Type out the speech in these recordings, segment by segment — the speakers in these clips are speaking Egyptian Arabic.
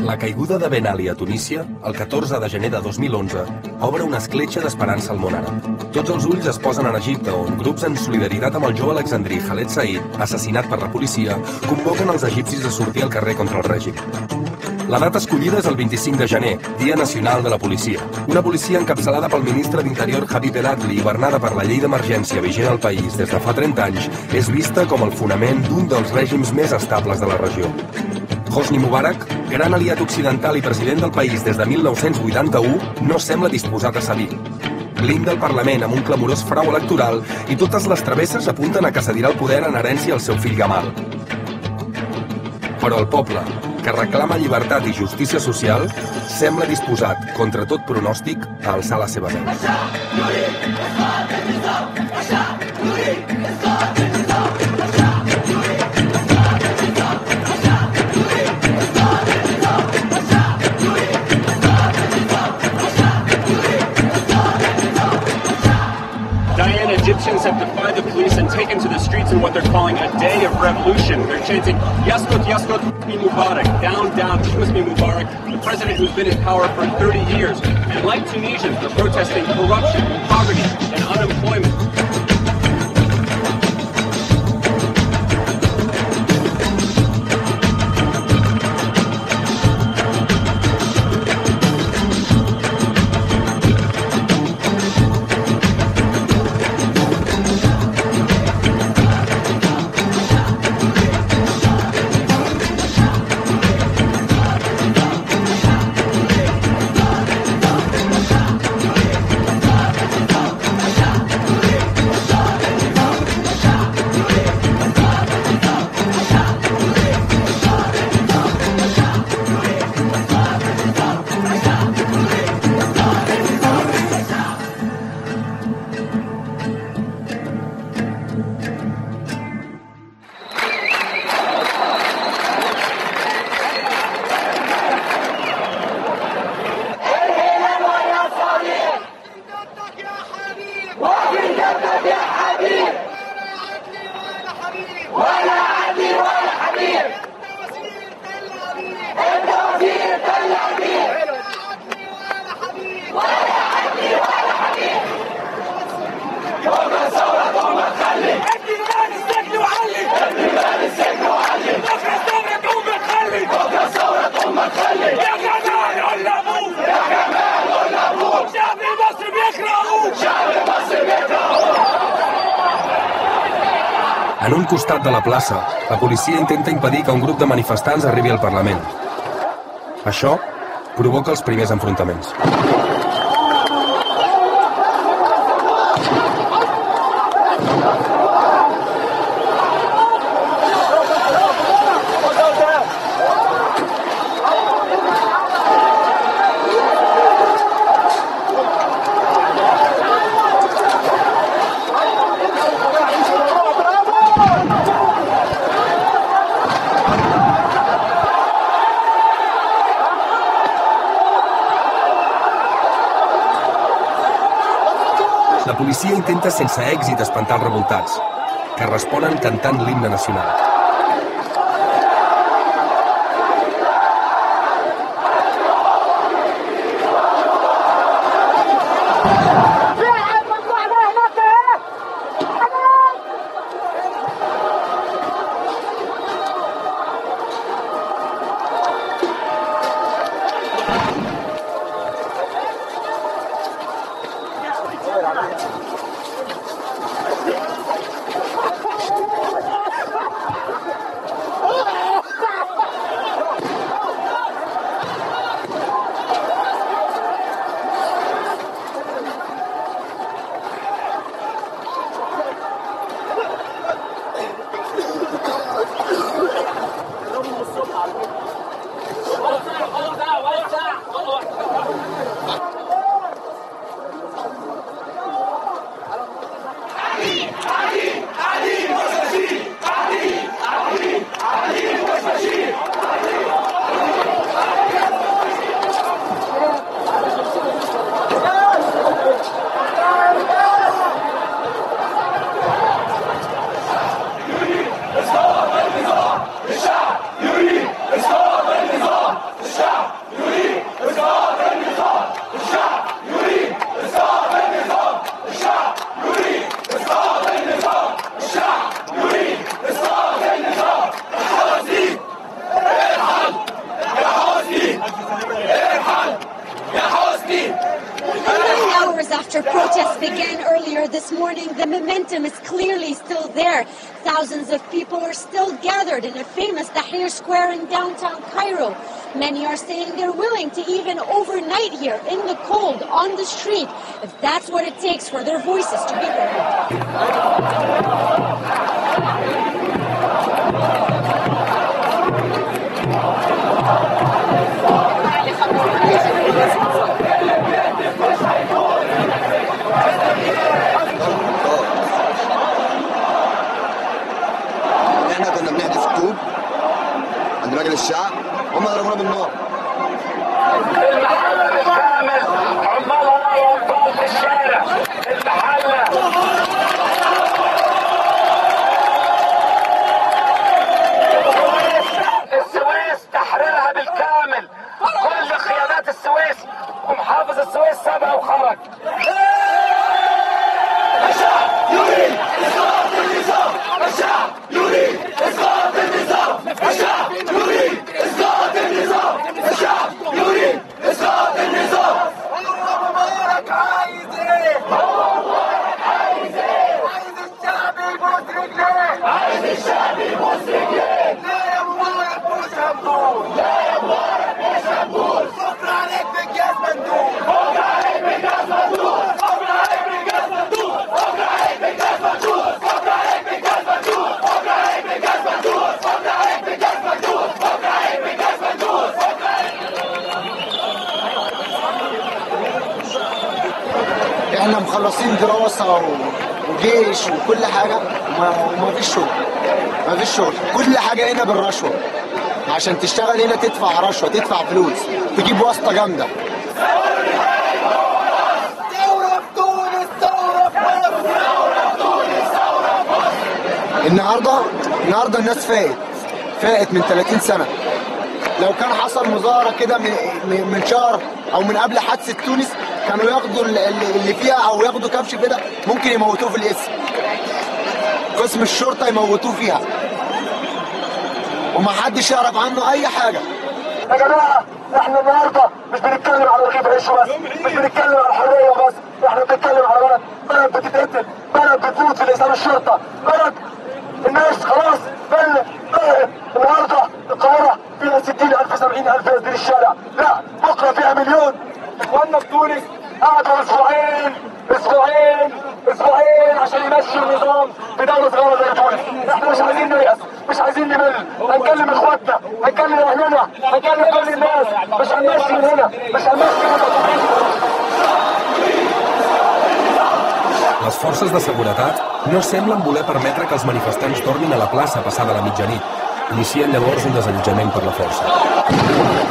La caiguda de Ben Ali a Tunísia, el 14 de gener de 2011, obre una escletxa d'esperança al món àrab. Tots els ulls es posen en Egipte, on grups en solidaritat amb el jove alexandrí Khaled Said, assassinat per la policia, convoquen els egipcis a sortir al carrer contra el règim. La data escollida és el 25 de gener, Dia Nacional de la Policia. Una policia encapçalada pel ministre d'Interior Habib El Adli i governada per la llei d'emergència vigent al país des de fa 30 anys, és vista com el fonament d'un dels règims més estables de la regió. Hosni Mubarak, gran aliat occidental i president del país des de 1981, no sembla disposat a cedir. Blinda el Parlament amb un clamorós frau electoral i totes les travesses apunten a que cedirà el poder en herència al seu fill Gamal. Però el poble, que reclama llibertat i justícia social, sembla disposat, contra tot pronòstic, a alçar la seva veu. Diane, Egyptians have defied the police and taken to the streets in what they're calling a day of revolution. They're chanting, Yaskot, Yaskot, Hosni Mubarak, down, down, Hosni Mubarak, the president who's been in power for 30 years. And like Tunisians, they're protesting corruption, poverty, and unemployment. جدك يا حبيب وفي جدك يا حبيب ولا عدلي ولا حبيب ولا عدلي ولا حبيب انت وزير تل ابيب انت وزير تل ابيب ولا عدلي ولا حبيب يوم الثورة ثم تخلي ابني مال السجن وعلي ابني مال السجن وعلي بكره الثوره تقوم بتخلي بكرة الثورة ثم تخلي يا جمال قول ابوك يا جمال قول لابوك شعب مصر بيكرهوك شعب مصر بيكرهوك En un costat de la plaça, la policia intenta impedir que un grup de manifestants arribi al Parlament. Això provoca els primers enfrontaments. La policia intenta sense èxit espantar els revoltats, que responen cantant l'himne nacional. protests began earlier this morning, the momentum is clearly still there. Thousands of people are still gathered in a famous Tahrir Square in downtown Cairo. Many are saying they're willing to even overnight here in the cold on the street if that's what it takes for their voices to be heard. احنا كنا بنحدف طوب عند مجلس الشعب هم ضربونا بالنار المحلة بالكامل عمالها وابطال في الشارع المحلة السويس تحريرها بالكامل كل قيادات السويس ومحافظ السويس سابها وخرج الشعب يريد اسقاط النظام الشعب يريد اسقاط النظام الشعب يريد اسقاط النظام الشعب يريد اسقاط النظام هو مبارك عايز ايه؟ هو مبارك عايز ايه؟ عايز الشعب يبوس رجليه عايز الشعب يبوس رجليه لا يا مبارك مش هنقول لا يا مبارك مش هنقول بكره عليك بالجاز مندوب بكره عليك بالجاز مندوب بكره عليك بالجاز مندوب بكره عليك بالجاز مندوب بكره عليك بالجاز مندوب بكره عليك بالجاز مندوب بكره عليك بالجاز مندوب بكره عليك بالجاز مندوب احنا مخلصين دراسة و- وجيش وكل حاجة وما, وما فيش شغل ما فيش شغل كل حاجة هنا بالرشوة عشان تشتغل هنا تدفع رشوة تدفع فلوس تجيب واسطة جامدة ثورة في تونس ثورة في مصر النهاردة النهاردة الناس فاقت فاقت من 30 سنة لو كان حصل مظاهرة كده من, من من شهر أو من قبل حادثة تونس كانوا ياخدوا اللي اللي فيها أو ياخدوا كبش كده ممكن يموتوه في الاسم قسم الشرطة يموتوه فيها ومحدش يعرف عنه أي حاجة يا جماعة احنا النهاردة مش بنتكلم على رغيف عيش بس مش بنتكلم على الحرية بس احنا بنتكلم على بلد بلد بتتقتل بلد بتموت في الإسلام الشرطة بلد الناس خلاص بل بلد النهاردة القاهرة فيها 60000 70000 نازلين الشارع لا بكرة فيها مليون اخواننا في تونس قعدوا اسبوعين اسبوعين اسبوعين عشان يمشوا النظام في دولة صغيرة زي تونس احنا مش عايزين نيأس مش عايزين نمل هنكلم اخواتنا هنكلم اهلنا هنكلم كل الناس مش هنمشي من هنا مش هنمشي من هنا Les forces de seguretat no semblen voler permetre que els manifestants tornin a la plaça passada la mitjanit. Inicien llavors un desallotjament per la força.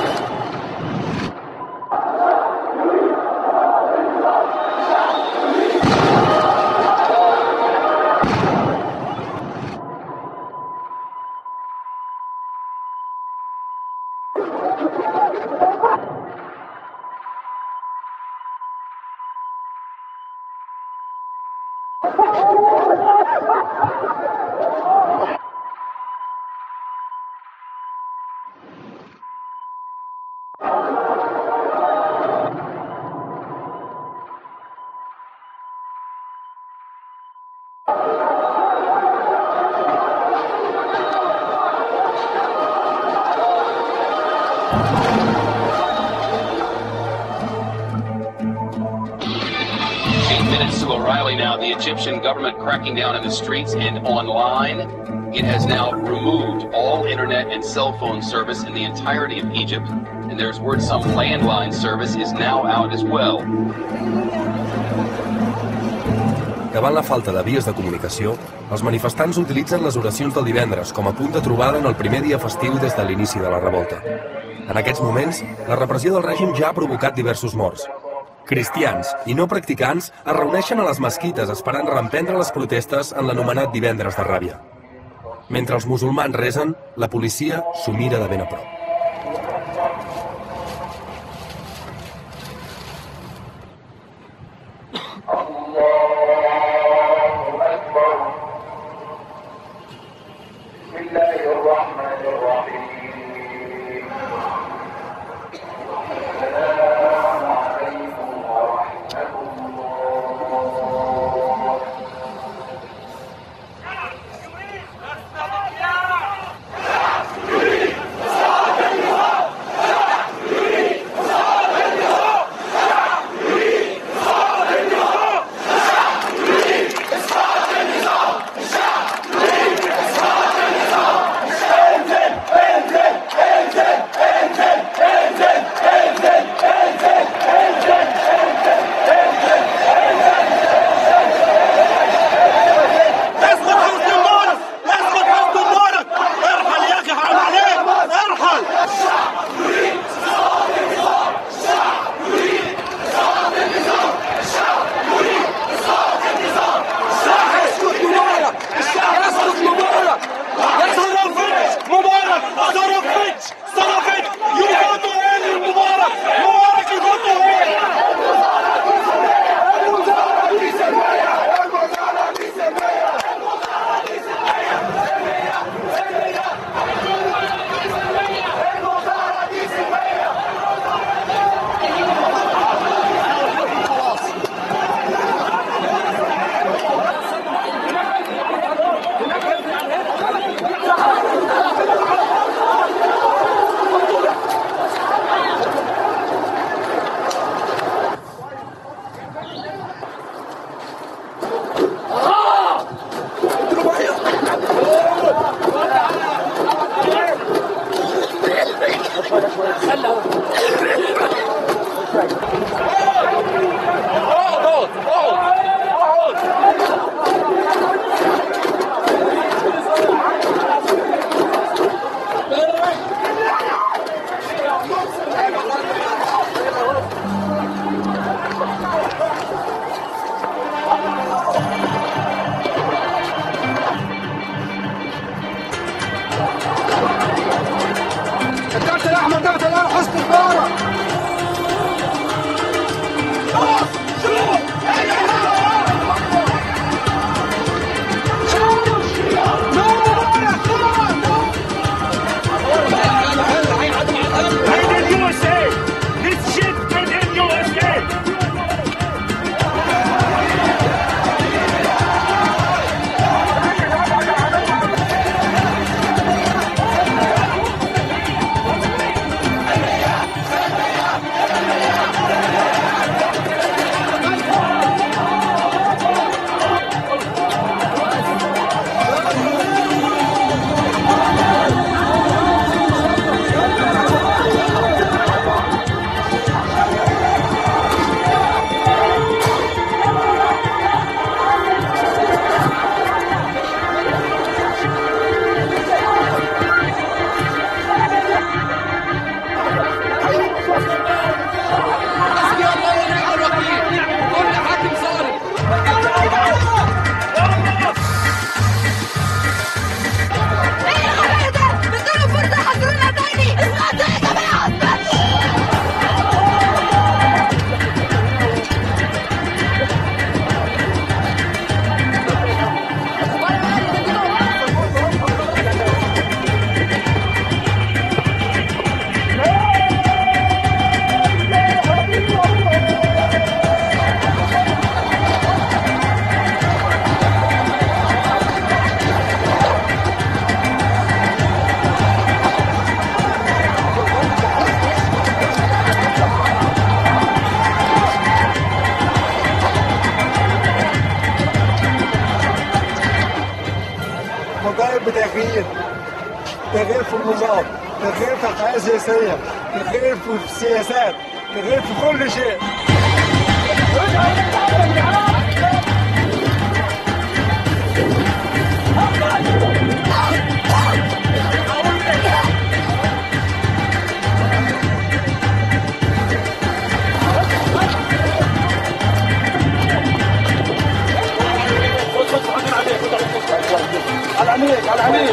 Eight minutes to O'Reilly now. The Egyptian government cracking down in the streets and online. It has now removed all internet and cell phone service in the entirety of Egypt. And there's word some landline service is now out as well. Davant la falta de vies de comunicació, els manifestants utilitzen les oracions del divendres com a punt de trobada en el primer dia festiu des de l'inici de la revolta. En aquests moments, la repressió del règim ja ha provocat diversos morts. Cristians i no practicants es reuneixen a les mesquites esperant reemprendre les protestes en l'anomenat divendres de ràbia. Mentre els musulmans resen, la policia s'ho mira de ben a prop. بسم الله الرحمن الرحيم السلام عليكم ورحمة الله الكابتن احمد ده طلع حسن الدارة مطالب بتغيير تغيير في النظام تغيير في الحياة السياسية تغيير في السياسات تغيير في كل شيء على عينيك على عينيك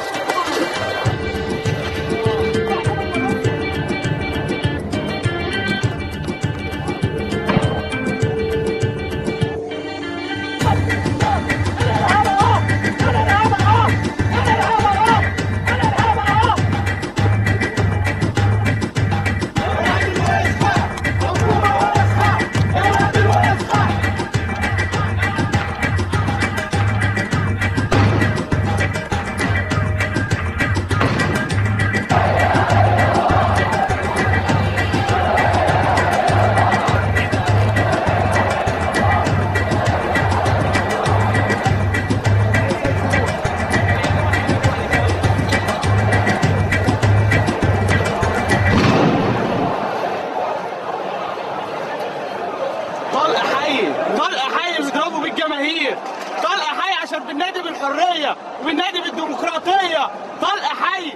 طلق حي طلق حي بيضربوا بالجماهير طلق حي عشان بننادي بالحريه وبننادي بالديمقراطيه طلق حي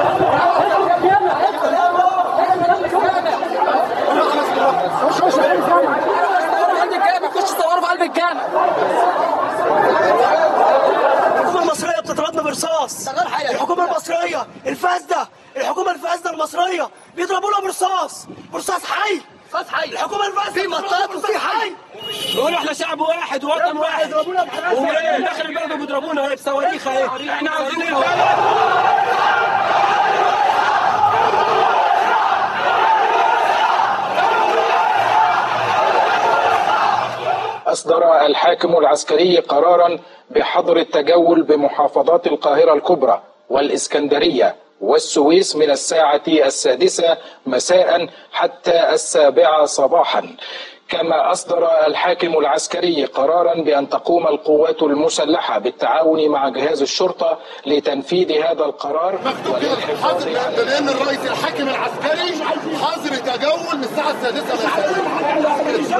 الحكومة المصرية بتضربنا برصاص الحكومة المصرية الفاسدة الحكومة الفاسدة المصرية بيضربونا برصاص برصاص حي رصاص حي الحكومة الفاسدة في مطاط وفي حي بيقولوا احنا شعب واحد ووطن واحد وداخل البلد وبيضربونا اهي بصواريخ اهي احنا عاوزين البلد أصدر الحاكم العسكري قرارا بحظر التجول بمحافظات القاهرة الكبرى والإسكندرية والسويس من الساعة السادسة مساء حتى السابعة صباحا كما أصدر الحاكم العسكري قرارا بأن تقوم القوات المسلحة بالتعاون مع جهاز الشرطة لتنفيذ هذا القرار وللحفاظ على لان الرئيس الحاكم الحاكم العسكري حظر تجول من الساعه السادسه مساء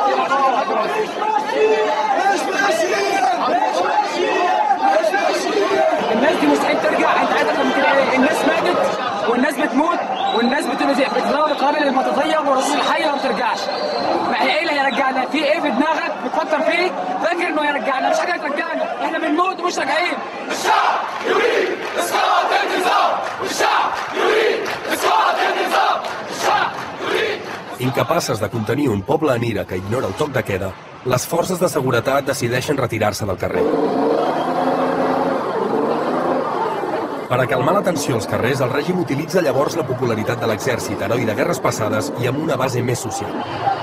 الناس دي مستحيل ترجع انت عايز اكتر من كده ايه؟ الناس ماتت والناس بتموت والناس بتبقى بتضرب قابل للمتطير والرسول الحي ما بترجعش ما هي ايه اللي هيرجعنا؟ في ايه في دماغك بتفكر فيه؟ فاكر انه هيرجعنا مش حاجه هترجعنا احنا بنموت ومش راجعين الشعب يريد اسقاط النظام والشعب يريد اسقاط النظام الشعب يريد Incapaces de contenir un poble en ira que ignora el toc de queda, les forces de seguretat decideixen retirar-se del carrer. Per a calmar la tensió als carrers, el règim utilitza llavors la popularitat de l'exèrcit, heroi de guerres passades i amb una base més social.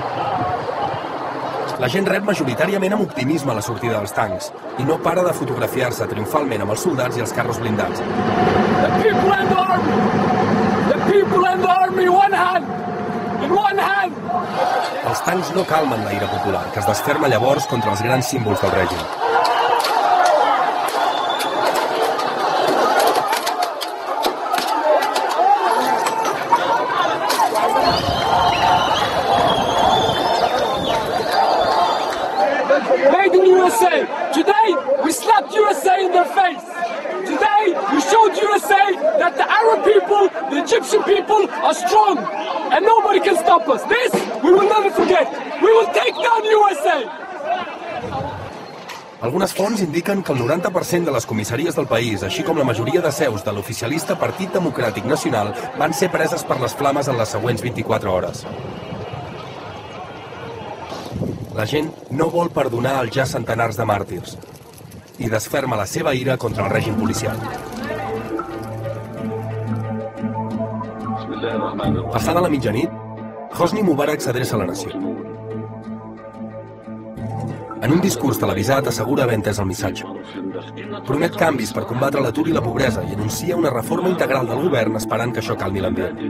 La gent rep majoritàriament amb optimisme la sortida dels tancs i no para de fotografiar-se triomfalment amb els soldats i els carros blindats. The people and the army! The people and the army, one hand! In one hand! Els tancs no calmen la ira popular, que es desferma llavors contra els grans símbols del règim. Made in USA! Today, we slapped USA in their face! Today, we showed USA that the Arab people, the Egyptian people are strong! And nobody can stop us! This, we will never forget! We will take down USA! Algunes fonts indiquen que el 90% de les comissaries del país, així com la majoria de seus de l'oficialista Partit Democràtic Nacional, van ser preses per les flames en les següents 24 hores. La gent no vol perdonar els ja centenars de màrtirs i desferma la seva ira contra el règim policial. Passada la mitjanit, Hosni Mubarak s'adreça a la nació. En un discurs televisat assegura haver entès el missatge. Promet canvis per combatre l'atur i la pobresa i anuncia una reforma integral del govern esperant que això calmi l'ambient.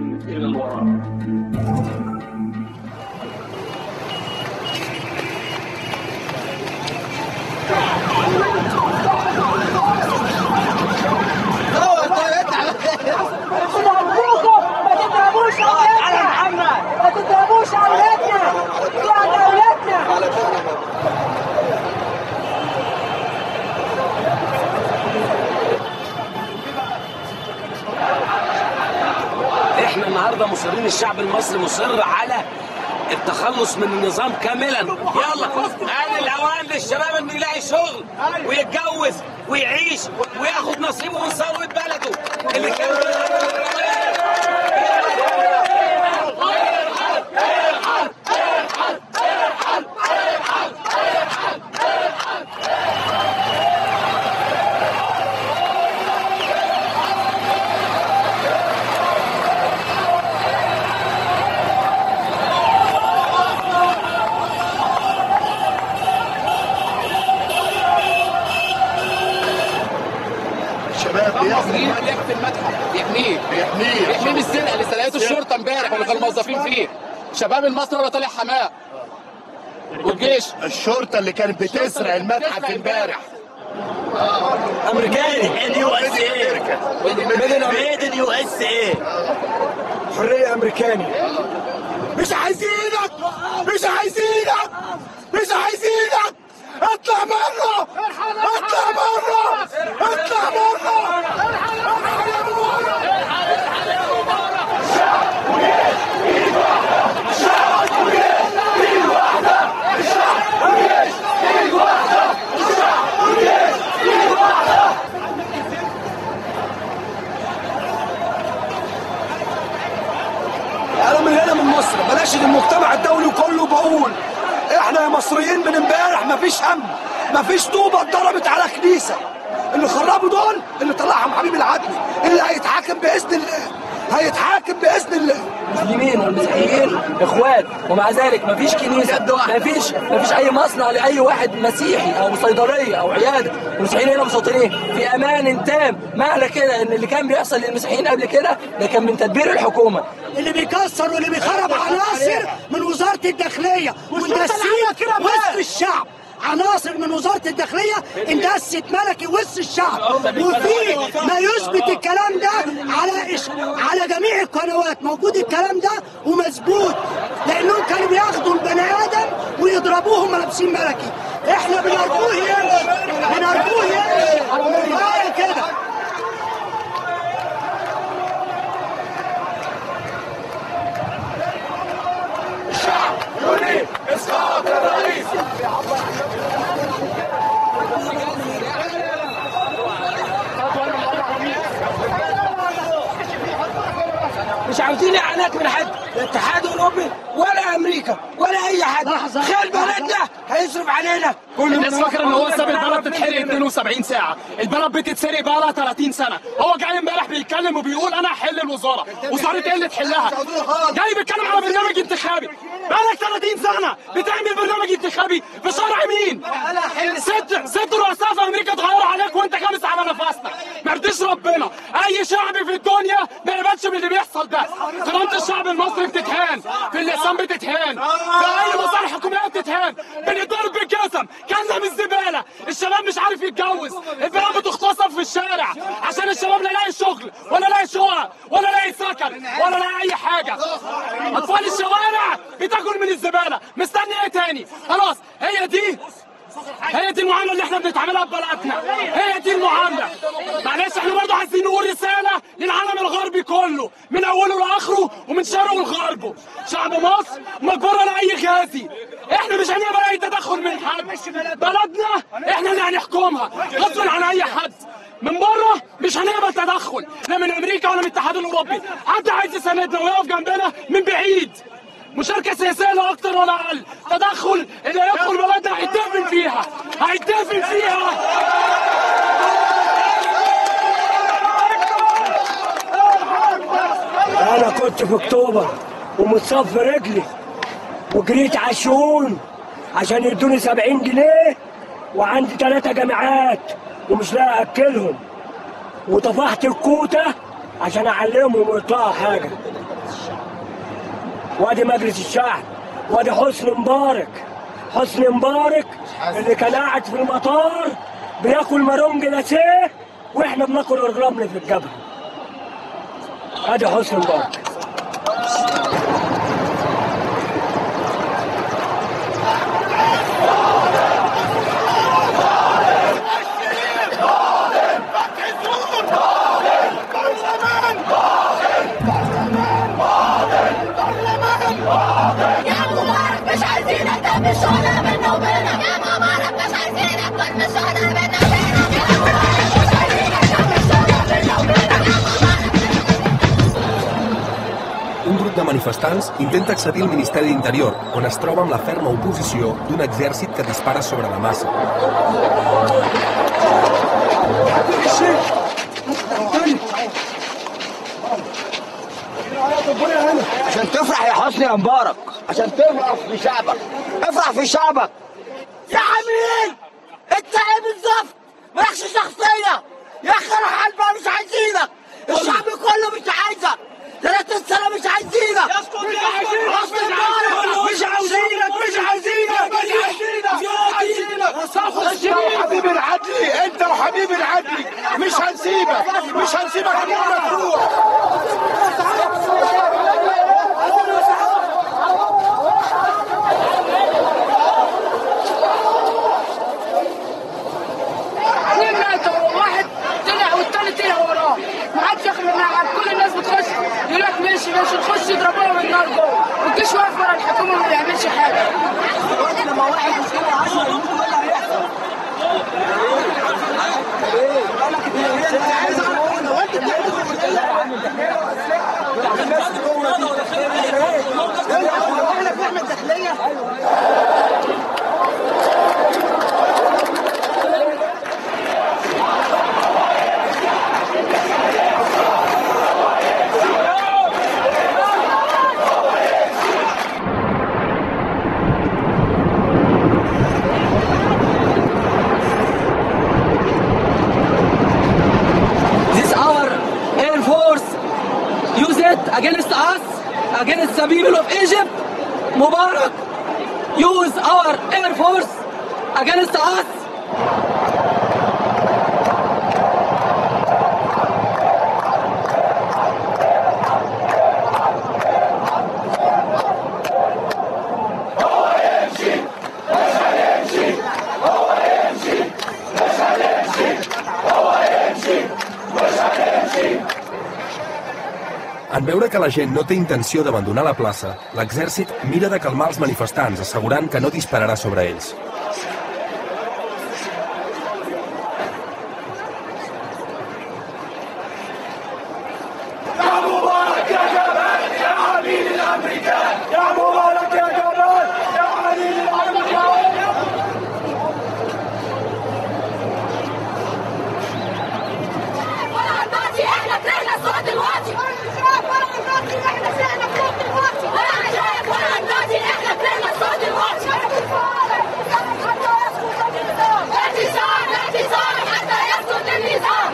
ما تضربوش اولادنا ما تضربوش اولادنا دي اولادنا احنا النهارده مصرين الشعب المصري مصر على التخلص من النظام كاملا يلا آن الاوان للشباب انه يلاقي شغل ويتجوز ويعيش وياخد نصيبه من ثروه بلده اللي كان الشباب المصريين اللي يحمي المتحف يحميه يحميه يحميه من السرقه اللي سرقته الشرطه امبارح واللي كانوا موظفين فيه شباب المصري ولا طالع حماه والجيش الشرطه اللي كانت بتسرق المتحف امبارح امريكاني ان يو اس اي ميد ان يو اس اي حريه امريكاني مش عايزينك مش عايزينك مش عايزينك اطلع بره اطلع بره اطلع بره انا من هنا من مصر بناشد المجتمع الدولي كله بقول احنا يا مصريين من امبارح مفيش هم مفيش طوبه اتضربت على كنيسه اللي خربوا دول اللي طلعهم حبيب العدل اللي هيتحاكم باذن الله هيتحاكم باذن الله المسلمين والمسيحيين اخوات ومع ذلك مفيش كنيسه مفيش مفيش اي مصنع لاي واحد مسيحي او صيدليه او عياده المسيحيين هنا مسيطرين في امان تام معنى كده ان اللي كان بيحصل للمسيحيين قبل كده ده كان من تدبير الحكومه اللي بيكسر واللي بيخرب عناصر من وزاره الداخليه والنسيج وسط الشعب عناصر من وزاره الداخليه اندست ملكي وسط الشعب وفي ما يثبت الكلام ده على إش... على جميع القنوات موجود الكلام ده ومثبوت لانهم كانوا بياخدوا البني ادم ويضربوهم لابسين ملكي احنا بنرجوه يمشي بنرجوه يمشي كفايه كده يريد اسقاط الرئيس مش عاوزين اعانات من حد لا الاتحاد الاوروبي ولا امريكا ولا اي حد خير بلدنا هيصرف علينا الناس فاكره ان هو ساب البلد تتحرق 72 ساعه البلد بتتسرق بقى لها 30 سنه هو جاي امبارح بيتكلم وبيقول انا هحل الوزاره وزاره ايه اللي تحلها جاي بيتكلم على برنامج انتخابي بقالك 30 سنه بتعمل برنامج انتخابي في شرع مين ست ست رؤساء في امريكا اتغيروا عليك وانت خامس على نفسنا ما يرضيش ربنا اي شعب في الدنيا ما يقبلش باللي بيحصل ده كرامه الشعب المصري بتتهان في اللسان بتتهان في اي مصالح حكوميه بتتهان بنضرب بالجسم كلنا من الزباله الشباب مش عارف يتجوز البنات بتغتصب في الشارع عشان الشباب لا يلاقي شغل ولا لاقي شقق ولا لاقي سكن ولا لاقي اي حاجه اطفال الشوارع بتاكل من الزباله مستني ايه تاني خلاص هي دي هي دي المعامله اللي احنا بنتعاملها ببلدنا هي دي المعامله معلش احنا برضه عايزين نقول رساله للعالم الغربي كله من اوله لاخره ومن شرقه لغربه شعب مصر مجبور على اي غازي احنا مش هنقبل اي تدخل من حد بلدنا احنا اللي هنحكمها غصب عن اي حد من بره مش هنقبل تدخل لا من امريكا ولا من الاتحاد الاوروبي حد عايز يساندنا ويقف جنبنا من بعيد مشاركة سياسية لا أكتر ولا أقل تدخل اللي يدخل بلدنا هيتدفن فيها هيتدفن فيها انا كنت في اكتوبر ومتصف رجلي وجريت على الشؤون عشان يدوني 70 جنيه وعندي ثلاثة جامعات ومش لاقي اكلهم وطفحت الكوتة عشان اعلمهم ويطلعوا حاجة وادي مجلس الشعب وادي حسني مبارك حسني مبارك اللي كان قاعد في المطار بياكل مارون جلاسيه واحنا بناكل الرمل في الجبهه ادي حسني مبارك يا مبارك مش عايزينك تهمش شغلة بينا وبينك يا مبارك مش عايزينك تهمش شغلة بينا وبينك يا مبارك مش عايزينك تهمش شغلة بينا وبينك Un grup de manifestants intenta accedir al Ministeri d'Interior, on es troba amb la ferma oposició d'un exèrcit que dispara sobre la massa. عشان تفرح يا حسني يا مبارك عشان تفرح في شعبك افرح في شعبك يا عميل انت ايه بالظبط مالكش شخصيه يا اخي انا حلبة مش عايزينك الشعب كله مش عايزك ثلاث سنة مش عايزينك مش عايزينك مش عاوزينك مش عايزينك مش عايزينك انت وحبيب العدلي انت وحبيب العدلي مش هنسيبك مش هنسيبك انك تروح اثنين ماتوا واحد طلع والتاني طلع وراه ما حدش ياخد منها حد كل الناس بتخش يقول لك ماشي ماشي نخش يضربوها بالنار جوه والجيش واقف ورا الحكومه ما بيعملش حاجه لما واحد يسيبه 10 يموتوا ايه اللي هيحصل؟ احنا بنعمل داخليه This our Air Force use it against us, against the people of Egypt. Mubarak use our Air Force against us. En veure que la gent no té intenció d'abandonar la plaça, l'exèrcit mira de calmar els manifestants, assegurant que no dispararà sobre ells. يا مبارك يا جمال يا عميل الامريكان يا مبارك يا جمال يا عميل الامريكان احنا كرهنا صوت الواطي ولا عندي احنا سهلنا صوت الواطي ولا عندي ولا عندي احنا كرهنا صوت الواطي اعتصام اعتصام حتى يسقط النظام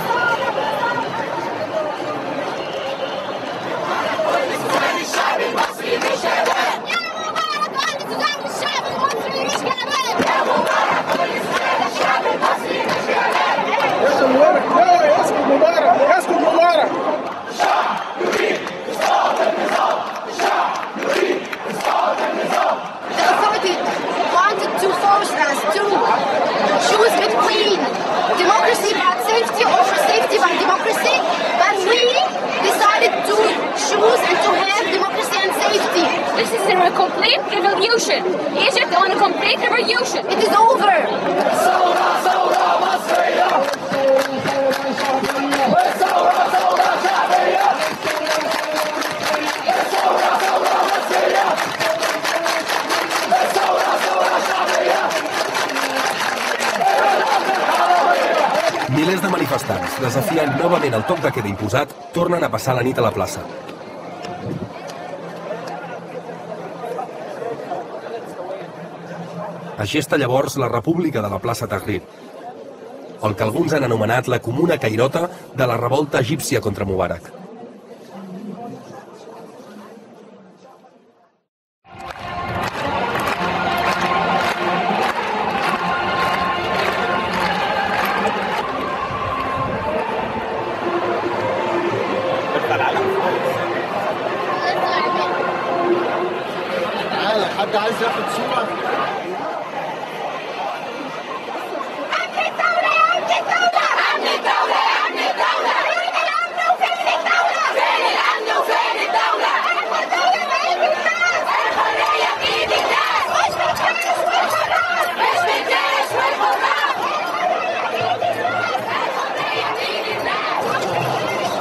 الشعب المصري مش جبان يا مبارك قال الشعب المصري مش جبان يا مبارك قال الشعب المصري مش جبان اسكت مبارك لا اسكت مبارك اسكت مبارك The authority wanted to force us to choose between democracy but safety or safety by democracy, but we decided to choose and to have democracy and safety. This is a complete revolution. Egypt on a complete revolution. It is over. ثورة ثورة مصرية ثورة ثورة شعبية ثورة ثورة مصرية ثورة ثورة شعبية Milers de manifestants, desafiant novament el toc de queda imposat, tornen a passar la nit a la plaça. Així està llavors la República de la plaça Tahrir, el que alguns han anomenat la comuna cairota de la revolta egípcia contra Mubarak. تعالى حد عايز ياخد صورة أمن الدولة يا أمن الدولة أمن الدولة يا أمن الدولة فين الأمن وفين الدولة فين الأمن وفين الدولة الدولة بإيد الناس الحرية بإيد الناس مش بالجيش والحرام مش بالجيش والحرام الحرية بإيد الناس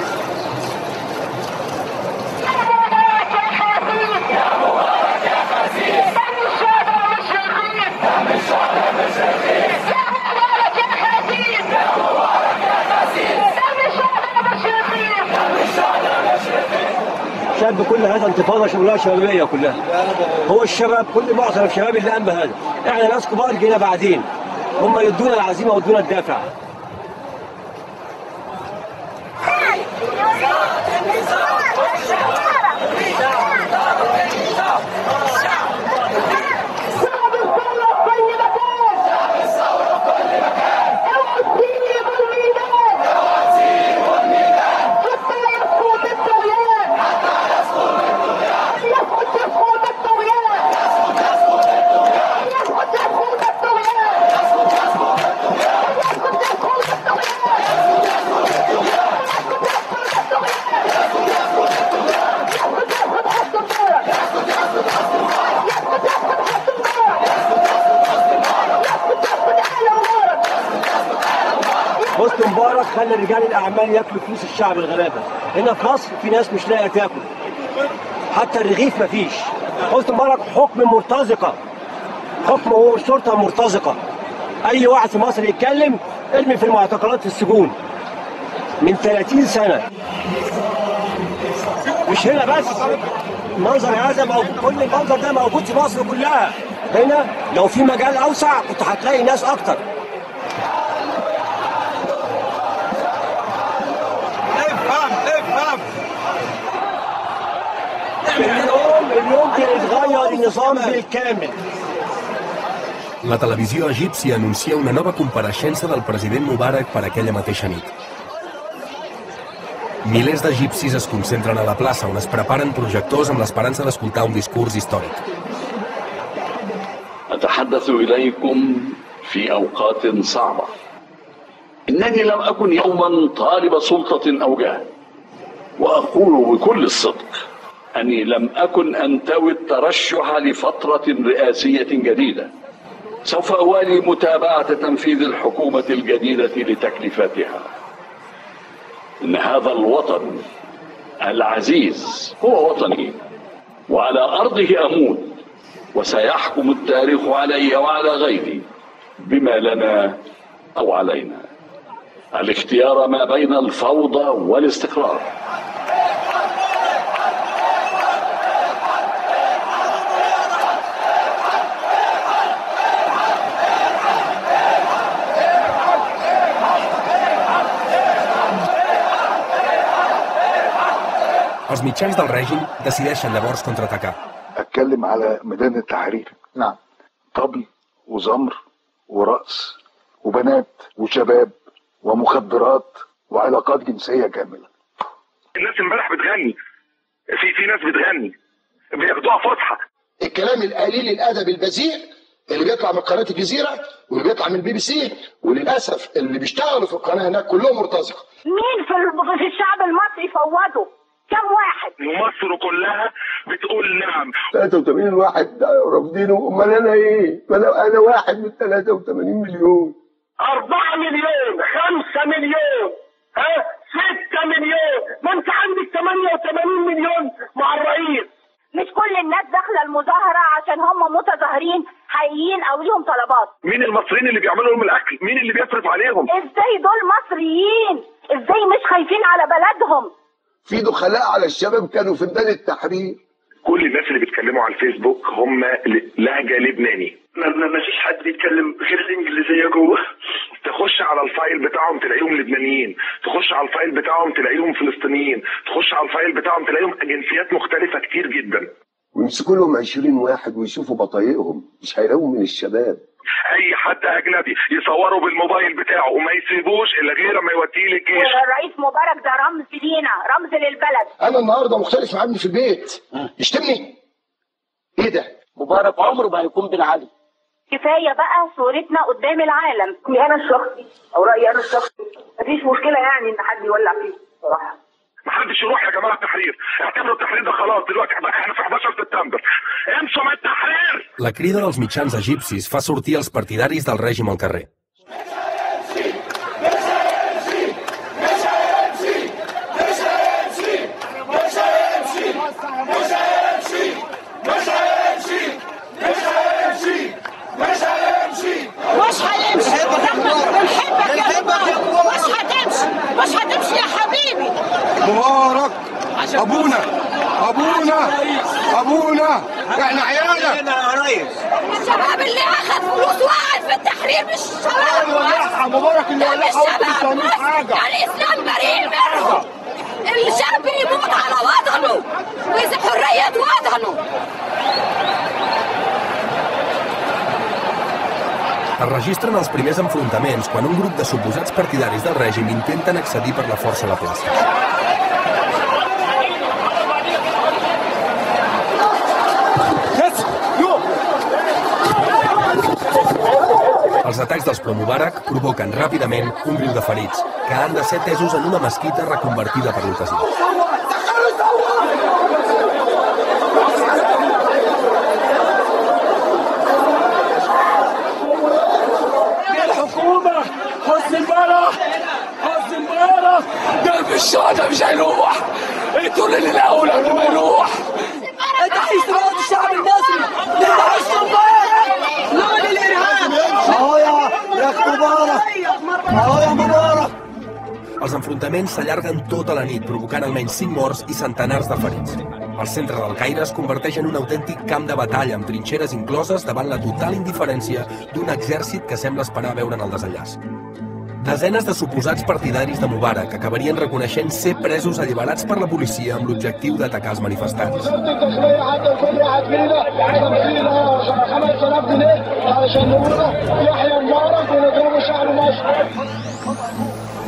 يا مبارك يا خسيس دم الشهداء مش رخيص دم الشهداء مش رخيص يا مبارك يا خسيس يا مبارك يا خسيس دم الشهداء مش رخيص دم الشهداء مش رخيص شاب كل هذا انتفاضه شغلها شبابيه كلها هو الشباب كل معظم الشباب اللي قام بهذا احنا ناس كبار جينا بعدين هم يدونا العزيمه ويدونا الدافع حسني مبارك خلى رجال الاعمال ياكلوا فلوس الشعب الغلابه هنا في مصر في ناس مش لاقيه تاكل حتى الرغيف مفيش حسني مبارك حكم مرتزقه حكم هو الشرطه مرتزقه اي واحد في مصر يتكلم ارمي في المعتقلات في السجون من 30 سنه مش هنا بس المنظر هذا موجود كل المنظر ده موجود في مصر كلها هنا لو في مجال اوسع كنت هتلاقي ناس اكتر افهم افهم اليوم اليوم بيتغير النظام بالكامل La televisió egípcia anuncia una nova compareixença del president Mubarak per aquella mateixa nit. Milers d'egipcis es concentren a la plaça on es preparen projectors amb l'esperança d'escoltar un discurs històric. أتحدث إليكم في أوقات صعبة إنني لم أكن يوما طالب سلطة أو جاه وأقول بكل الصدق أني لم أكن أنتوي الترشح لفترة رئاسية جديدة سوف أوالي متابعة تنفيذ الحكومة الجديدة لتكليفاتها إن هذا الوطن العزيز هو وطني وعلى أرضه أموت وسيحكم التاريخ علي وعلى غيري بما لنا أو علينا الاختيار ما بين الفوضى والاستقرار Els mitjans del règim decideixen llavors contraatacar. اتكلم على ميدان التحرير نعم طبل وزمر ورقص وبنات وشباب ومخدرات وعلاقات جنسيه كامله الناس امبارح بتغني في في ناس بتغني بياخدوها فسحه الكلام القليل الادب البذيء اللي بيطلع من قناه الجزيره واللي بيطلع من البي بي سي وللاسف اللي بيشتغلوا في القناه هناك كلهم مرتزقه مين في في الشعب المصري فوضه؟ كم واحد؟ مصر كلها بتقول نعم 83 واحد رافضينه امال انا ايه؟ ما انا انا واحد من 83 مليون 4 مليون 5 مليون ها 6 مليون ما انت عندك 88 مليون مع الرئيس مش كل الناس داخله المظاهره عشان هم متظاهرين حقيقيين او ليهم طلبات مين المصريين اللي بيعملوا لهم الاكل مين اللي بيصرف عليهم ازاي دول مصريين ازاي مش خايفين على بلدهم في دخلاء على الشباب كانوا في ميدان التحرير كل الناس اللي بيتكلموا على الفيسبوك هم ل- لهجه لبناني ما فيش حد بيتكلم غير الانجليزيه جوه تخش على الفايل بتاعهم تلاقيهم لبنانيين تخش على الفايل بتاعهم تلاقيهم فلسطينيين تخش على الفايل بتاعهم تلاقيهم جنسيات مختلفه كتير جدا ويمسكوا لهم 20 واحد ويشوفوا بطايقهم مش هيلاقوا من الشباب اي حد اجنبي يصوره بالموبايل بتاعه وما يسيبوش الا غير ما يوديه للجيش الرئيس مبارك ده رمز لينا رمز للبلد انا النهارده مختلف مع ابني في البيت يشتمني ايه ده مبارك عمره ما هيكون بن علي كفايه بقى صورتنا قدام العالم انا الشخصي او رايي انا الشخصي مفيش مشكله يعني ان حد يولع فيه بصراحه محدش يروح يا جماعه التحرير اعتبروا التحرير ده خلاص دلوقتي احنا احنا في 11 سبتمبر انسوا من التحرير La crida dels mitjans egipcis fa sortir els partidaris del règim al carrer. مش هيمشي بنحبك يا مبارك مش هتمشي مش هتمشي يا حبيبي مبارك ابونا ابونا ابونا احنا عيالك يا ريس الشباب اللي اخذ فلوس وقعد في التحرير مش شباب هو اللي ولعها، مبارك اللي ده ولعها مش وانتوا مش شباب فاهمين مصر. حاجة. ده الاسلام بريء منهم الشعب يموت على وطنه وإذا حرية وطنه Es registren els primers enfrontaments quan un grup de suposats partidaris del règim intenten accedir per la força a la plaça. Els atacs dels pro-Mubarak provoquen ràpidament un riu de ferits, que han de ser tesos en una mesquita reconvertida per l'ocasió. الحكومة حسن مبارك حسن مبارك ده مش ده مش هيروح انتوا اللي الاول قبل ما يروح انت عايز تموت الشعب المصري ده حسن مبارك لا للارهاب اهو يا يا مبارك اهو يا مبارك Els enfrontaments s'allarguen tota la nit, provocant almenys 5 morts i centenars de ferits. El centre del Caire es converteix en un autèntic camp de batalla amb trinxeres incloses davant la total indiferència d'un exèrcit que sembla esperar veure'n el desenllaç. Desenes de suposats partidaris de Mubarak acabarien reconeixent ser presos alliberats per la policia amb l'objectiu d'atacar els manifestants. الداخلية حتى كل واحد فينا 5000 جنيه علشان نقول يحيى مبارك ونضربه شعب مصر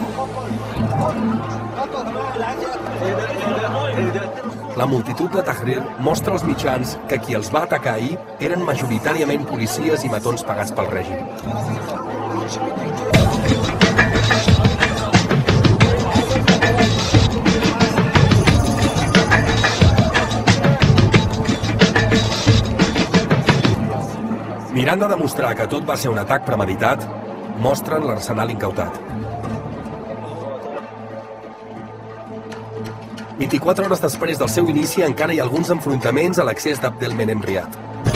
La multitud de Tahrir mostra als mitjans que qui els va atacar ahir eren majoritàriament policies i matons pagats pel règim. Mirant de demostrar que tot va ser un atac premeditat, mostren l'arsenal incautat. 24 hores després del seu inici encara hi ha alguns enfrontaments a l'accés d'Abdelmenem Riad.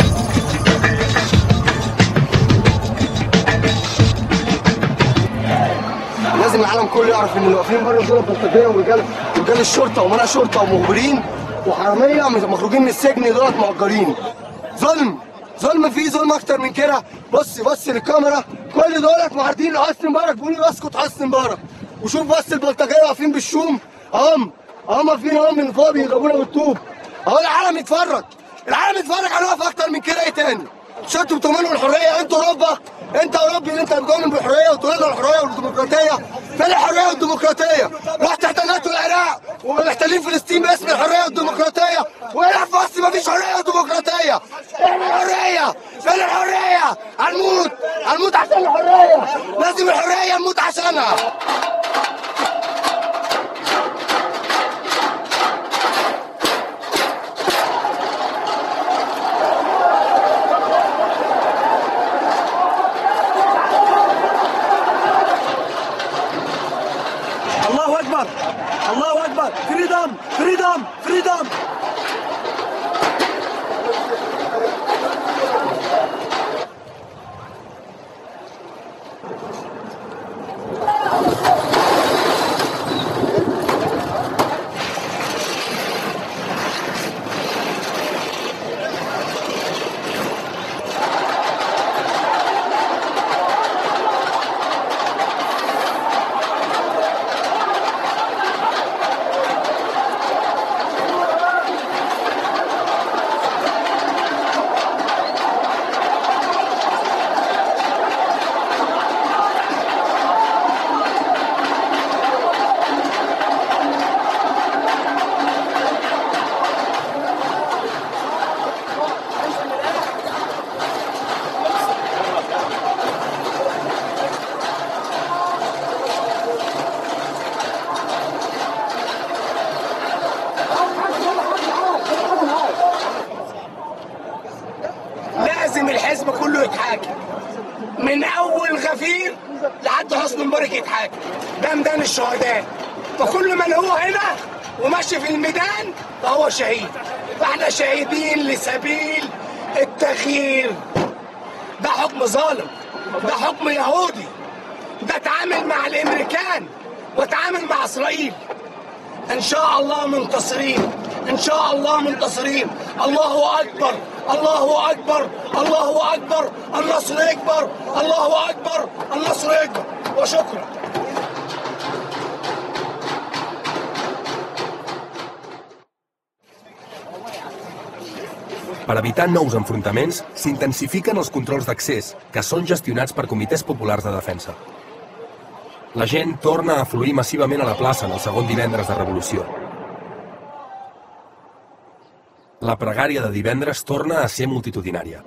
لازم العالم كله يعرف ان اللي واقفين بره دول بلطجيه ورجال رجال الشرطه ومنع شرطه ومخبرين وحراميه مخروجين من السجن دولت مؤجرين ظلم ظلم فيه ظلم اكتر من كده بص بص للكاميرا كل دولت معارضين لحسني مبارك بيقولوا اسكت حسني مبارك وشوف بص البلطجيه واقفين بالشوم اهم اهم واقفين اهم من فوق بيضربونا بالطوب اهو العالم يتفرج العالم يتفرج هنقف اكتر من كده ايه تاني مش انتوا بتؤمنوا بالحريه انتوا اوروبا انت اوروبي اللي انت بتؤمن بالحريه وتقول لنا الحريه والديمقراطيه فين الحريه والديمقراطيه؟ رحت احتلتوا العراق ومحتلين فلسطين باسم الحريه والديمقراطيه وهنا في مصر مفيش حريه وديمقراطيه احنا الحريه فين الحريه؟ هنموت هنموت عشان الحريه لازم الحريه نموت عشانها الله اكبر الله اكبر فريدم فريدم فريدم لازم الحزب كله يتحاكم من اول غفير لحد حسن مبارك يتحاكم ده ميدان الشهداء فكل من هو هنا وماشي في الميدان فهو شهيد فاحنا شهيدين لسبيل التغيير ده حكم ظالم ده حكم يهودي ده تعامل مع الامريكان وتعامل مع اسرائيل ان شاء الله منتصرين ان شاء الله منتصرين الله اكبر الله اكبر الله اكبر النصر يكبر الله اكبر النصر يكبر وشكرا Per evitar nous enfrontaments, s'intensifiquen els controls d'accés, que són gestionats per comitès populars de defensa. La gent torna a fluir massivament a la plaça en el segon divendres de revolució. La pregària de divendres torna a ser multitudinària.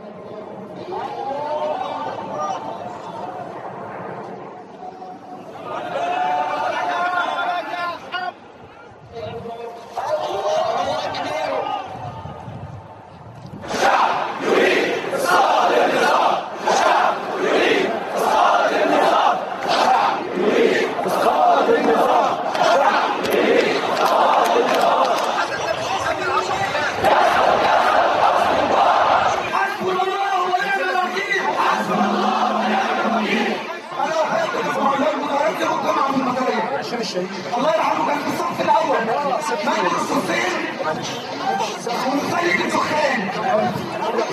الله يرحمه كان في الصف الاول ملك الصفين ومخلد الدخان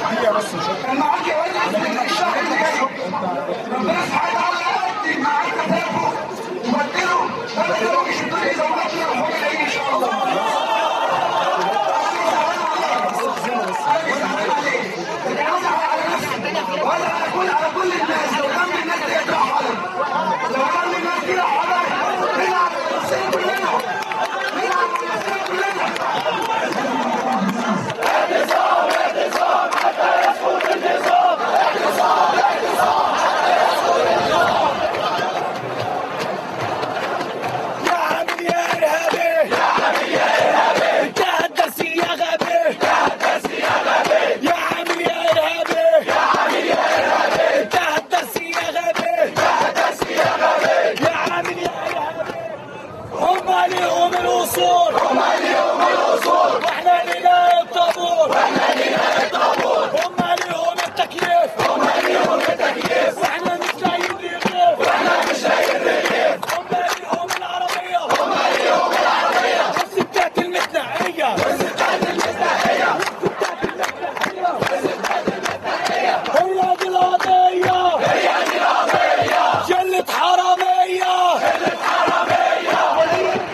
كان معاك يا ولد الشهر اللي جاي ربنا سبحانه وتعالى يقدم معاك الطابور واحنا لينا الطابور واحنا لينا الطابور هم ليهم التكييف هم ليهم التكييف واحنا مش لاقيين رغيف واحنا مش لاقيين رغيف هم ليهم العربية هم ليهم العربية والستات المتنقية والستات المتنقية هي دي القضية هي دي القضية شلة حرامية شلة حرامية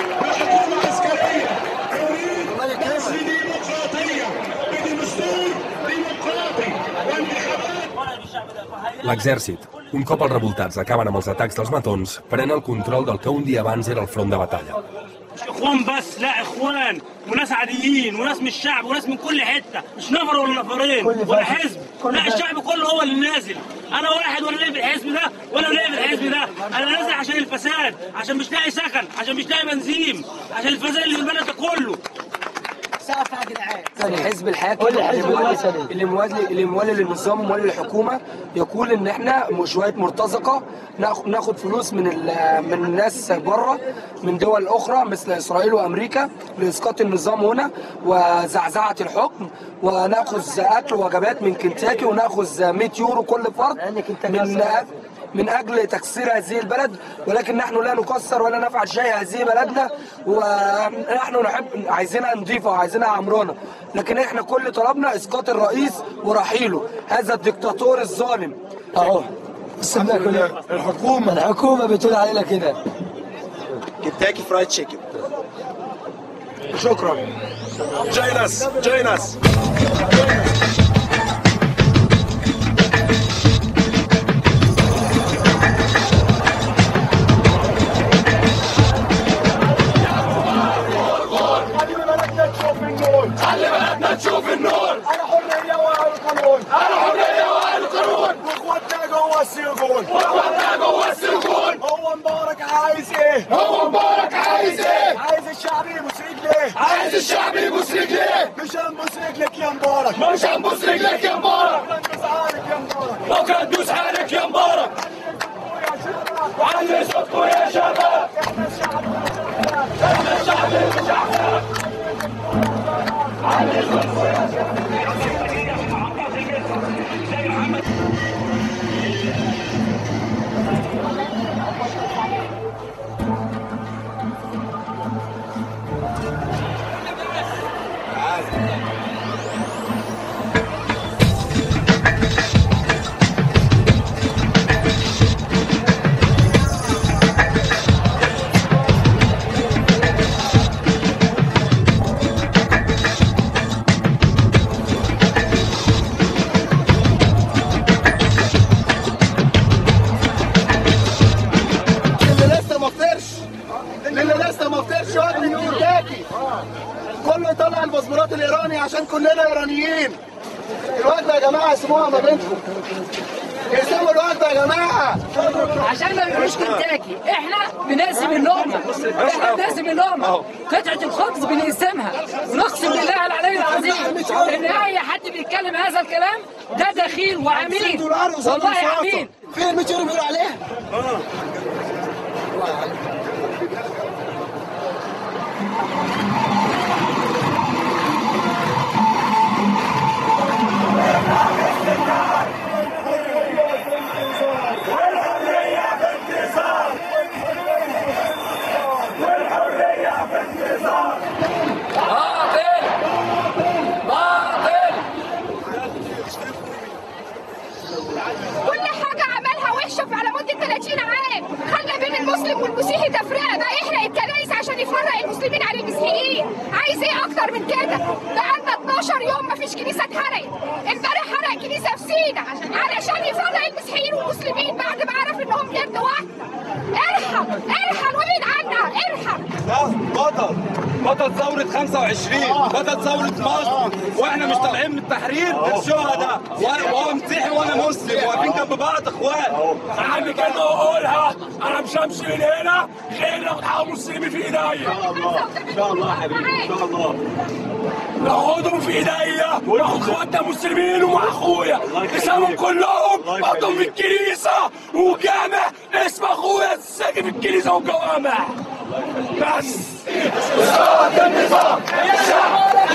L'exèrcit, un cop els revoltats acaben amb els atacs dels matons, pren el control del que un dia abans era el front de batalla. مش اخوان بس لا اخوان وناس عاديين وناس من الشعب وناس من كل حته مش نفر ولا نفرين ولا حزب لا الشعب كله هو اللي نازل انا واحد ولا ليه في الحزب ده ولا ليه في الحزب ده انا نازل عشان الفساد عشان مش لاقي سكن عشان مش لاقي بنزين عشان الفساد اللي في البلد ده كله سقف يا جدعان الحزب الحاكم اللي موالي- اللي موالي اللي موالي للنظام وموالي للحكومه يقول ان احنا م- شويه مرتزقه ناخ- ناخد فلوس من ال- من الناس بره من دول اخرى مثل اسرائيل وامريكا لاسقاط النظام هنا وزعزعه الحكم وناخذ اكل وجبات من كنتاكي وناخذ 100 يورو كل فرد من من اجل تكسير هذه البلد ولكن نحن لا نكسر ولا نفعل شيء هذه بلدنا ونحن نحب عايزينها نظيفه وعايزينها عمرانه لكن احنا كل طلبنا اسقاط الرئيس ورحيله هذا الدكتاتور الظالم اهو الحكومه الحكومه بتقول علينا كده كنتاكي فرايد تشيكن شكرا join us join us خلي بلدنا تشوف النور خلي بلدنا تشوف النور انا حريه واهل القانون انا حريه واهل القانون واخواتنا جوه السجون واخواتنا جوه السجون هو مبارك عايز ايه هو مبارك عايز ايه عايز الشعب يبوس رجليه عايز الشعب يبوس رجليه مش هنبوس رجلك يا مبارك مش هنبوس رجلك يا مبارك بكره ندوس عليك يا مبارك وعلي صوتكم يا شباب احنا الشعب احنا الشعب المشعب علي صوتكم يا شباب اللي لسه ما فطرش اللي لسه ما فطرش وقت من كنتاكي كله يطلع الباسبورات الايراني عشان كلنا ايرانيين الوجبه يا جماعه اسموها ما بينكم اسموا الوجبه يا جماعه عشان ما يقولوش كنتاكي احنا بنقسم اللقمه احنا بنقسم اللقمه قطعه الخبز بنقسمها ونقسم بالله العلي العظيم ان اي حد بيتكلم هذا الكلام ده دخيل وعميل والله عميل فين ال 100 يورو بيقولوا عليها؟ باطل باطل كل حاجة عملها وحشة على مدة 30 عام خلى بين المسلم والمسيحي تفرقة بقى يحرق الكنائس عشان يفرق المسلمين عن المسيحيين عايز ايه اكتر من كده بقالنا 12 يوم مفيش كنيسة اتحرقت امبارح حرق كنيسة في سينا علشان يفرق المسيحيين والمسلمين بعد ما عرف انهم جد واحدة ارحم ارحم وابعد عنا ارحم ده بطل بطل ثورة 25 بطل ثورة مصر واحنا مش طالعين من التحرير الشهداء وأنا- وهو مسيحي وانا مسلم واقفين جنب بعض اخوات عندي كلمة اقولها انا مش همشي من هنا غير لو اتحول مسلمي في ايديا ان شاء الله يا حبيبي ان شاء الله ناخدهم في ايديا وناخد اخواتنا مسلمين ومع اخويا نسامهم كلهم نحطهم في الكنيسه وجامع اسم اخويا ساكن في الكنيسه والجوامع بس اسقاط النظام الشعب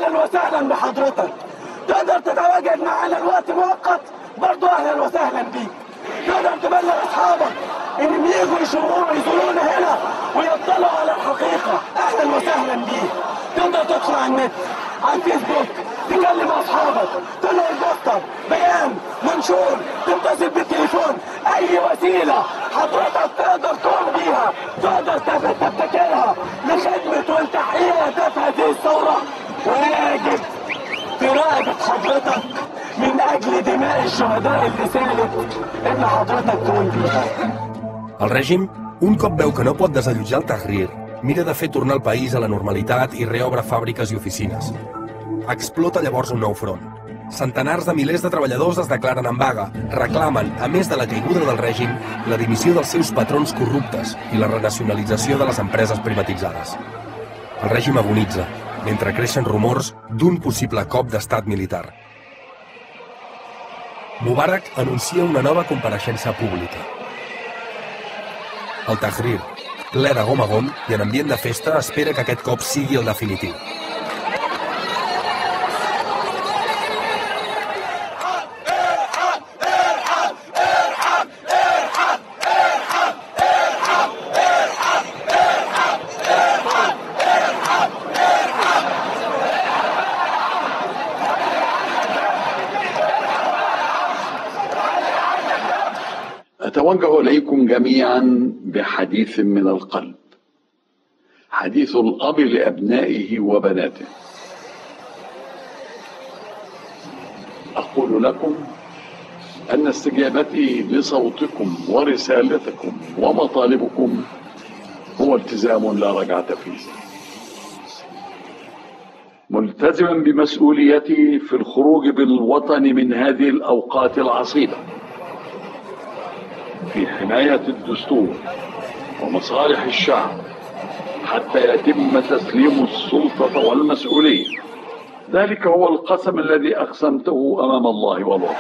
اهلا وسهلا بحضرتك تقدر تتواجد معانا الوقت مؤقت برضو اهلا وسهلا بيك تقدر تبلغ اصحابك ان بييجوا يشوفونا يزورونا هنا ويطلعوا على الحقيقه اهلا وسهلا بيك تقدر تدخل على النت على الفيسبوك تكلم اصحابك تنقل بوستر بيان منشور تتصل بالتليفون اي وسيله حضرتك تقدر تقوم بيها تقدر تب- تبتكرها لخدمه والتحقيق اهداف هذه الثوره واجب تراقب حضرتك من اجل دماء الشهداء اللي سالت ان حضرتك تقوم بيها El règim, un cop veu que no pot desallotjar el Tahrir, mira de fer tornar el país a la normalitat i reobre fàbriques i oficines. Explota llavors un nou front. Centenars de milers de treballadors es declaren en vaga, reclamen, a més de la caiguda del règim, la dimissió dels seus patrons corruptes i la renacionalització de les empreses privatitzades. El règim agonitza, mentre creixen rumors d'un possible cop d'estat militar. Mubarak anuncia una nova compareixença pública. El Tahrir, ple de gom a gom i en ambient de festa, espera que aquest cop sigui el definitiu. أتوجه إليكم جميعا بحديث من القلب حديث الأب لأبنائه وبناته أقول لكم أن استجابتي لصوتكم ورسالتكم ومطالبكم هو التزام لا رجعة فيه ملتزما بمسؤوليتي في الخروج بالوطن من هذه الأوقات العصيبة في حماية الدستور ومصالح الشعب حتى يتم تسليم السلطة والمسؤولية ذلك هو القسم الذي أقسمته أمام الله والوطن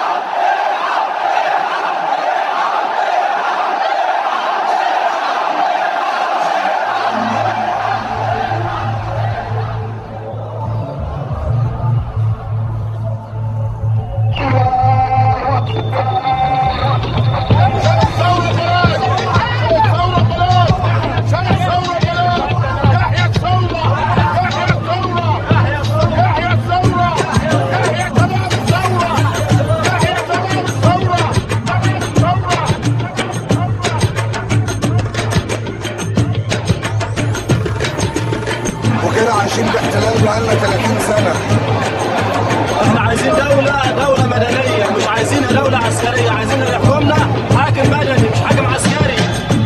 وكده عايشين باحتلال بقالنا 30 سنه احنا عايزين دولة دولة مدنية مش عايزين دولة عسكرية عايزين اللي يحكمنا حاكم مدني مش حاكم عسكري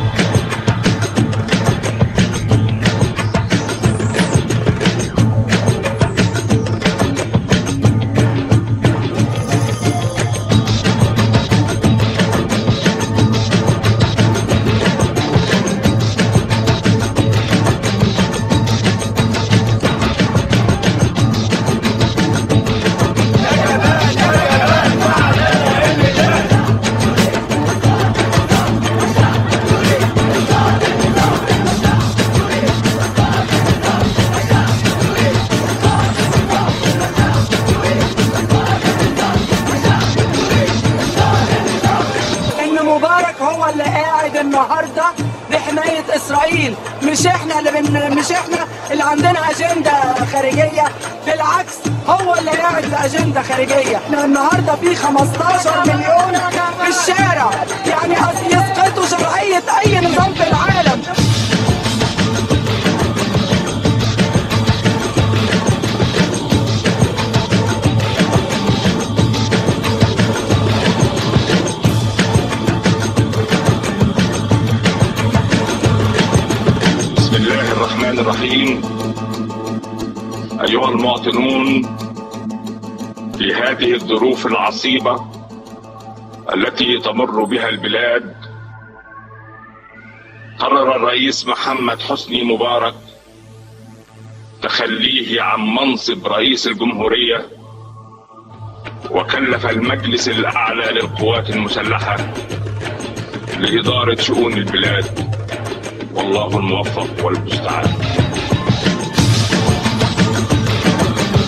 ان مبارك هو اللي قاعد النهارده بحمايه اسرائيل مش احنا اللي بن... مش احنا اللي عندنا اجنده خارجيه بالعكس هو اللي قاعد باجنده خارجيه احنا النهارده في 15 مليون في الشارع يعني أص- يسقطوا شرعيه اي نظام في العالم بسم الله الرحمن الرحيم أيها المواطنون في هذه الظروف العصيبة التي تمر بها البلاد قرر الرئيس محمد حسني مبارك تخليه عن منصب رئيس الجمهورية وكلف المجلس الأعلى للقوات المسلحة لإدارة شؤون البلاد والله الموفق والمستعان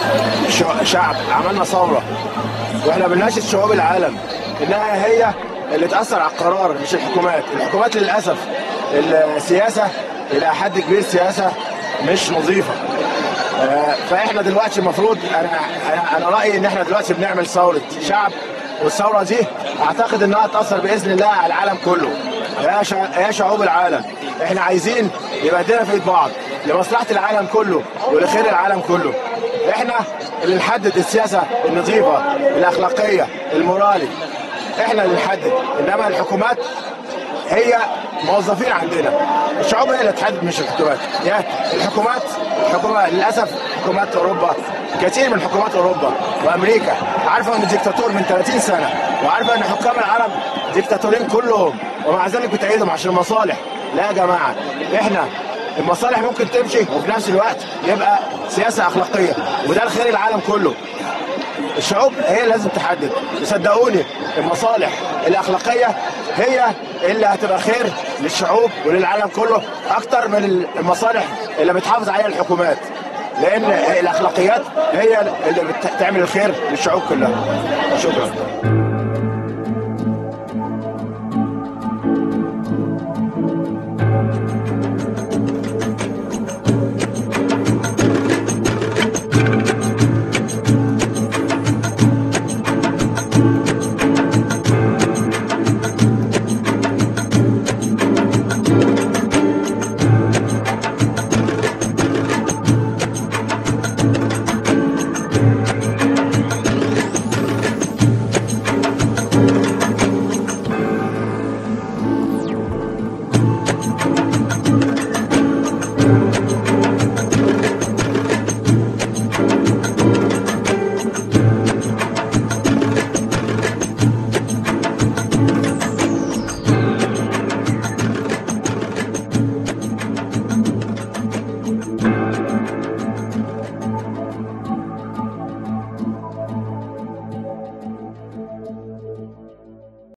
شع- شعب عملنا ثوره واحنا بنناشد شعوب العالم انها هي اللي تاثر على القرار مش الحكومات الحكومات للاسف السياسه الى حد كبير سياسه مش نظيفه آه، فاحنا دلوقتي المفروض انا انا انا رايي ان احنا دلوقتي بنعمل ثوره شعب والثوره دي اعتقد انها تاثر باذن الله على العالم كله يا شع- يا شعوب العالم احنا عايزين يبقى ايدينا في ايد بعض لمصلحه العالم كله ولخير العالم كله احنا اللي نحدد السياسه النظيفه الاخلاقيه المورالي احنا اللي نحدد انما الحكومات هي موظفين عندنا الشعوب هي اللي تحدد مش الحكومات يا الحكومات الحكومه للاسف حكومات اوروبا كثير من حكومات اوروبا وامريكا عارفه ان الدكتاتور من 30 سنه وعارفه ان حكام العرب دكتاتورين كلهم ومع ذلك بتأيدهم عشان المصالح لا يا جماعه احنا المصالح ممكن تمشي وفي نفس الوقت يبقى سياسه اخلاقيه وده الخير العالم كله الشعوب هي اللي لازم تحدد صدقوني المصالح الاخلاقيه هي اللي هتبقى خير للشعوب وللعالم كله اكتر من المصالح اللي بتحافظ عليها الحكومات لان الاخلاقيات هي اللي بتعمل الخير للشعوب كلها شكرا